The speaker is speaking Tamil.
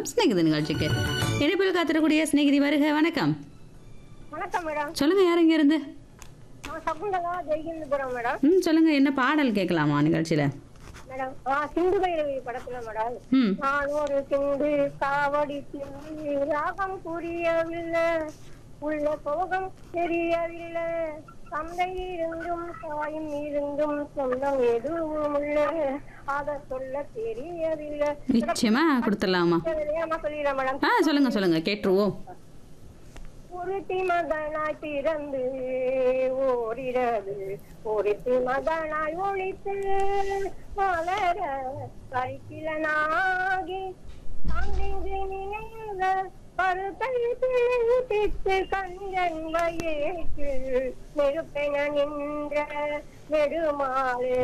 ஸ்நேகிதி நிகழ்ச்சிக்கு இணைப்பில் காத்திரக்கூடிய ஸ்நேகிதி வருக வணக்கம் வணக்கம் மேடம் சொல்லுங்க யார் இங்க இருந்து நான் சகுந்தலா ஜெய்கிந்தபுரம் மேடம் ம் சொல்லுங்க என்ன பாடல் கேட்கலாமா நிகழ்ச்சியில மேடம் ஆ சிந்து பைரவி படத்துல மேடம் ம் நான் ஒரு சிந்து காவடி சிந்து ராகம் புரியவில்லை உள்ள சோகம் தெரியவில்லை தந்தை இருந்தும் தாயும் இருந்தும் சொந்தம் எதுவும் இல்லை அத சொல்ல தெரியவில்லை நிச்சயமா கொடுத்துடலாமா தெரியாம சொல்லிடுறேன் மேடம் ஆ சொல்லுங்க சொல்லுங்க கேட்டுருவோம் ஒருத்தி மகனாய் பிறந்து ஓரிரவு ஒருத்தி மகனாய் ஒழித்து வளர பரிசிலனாகி தங்கிங்கு நினைவுக பருத்தை பிழைத்து கஞ்சன் வயேற்று நெருப்பென நின்ற நெடுமாறு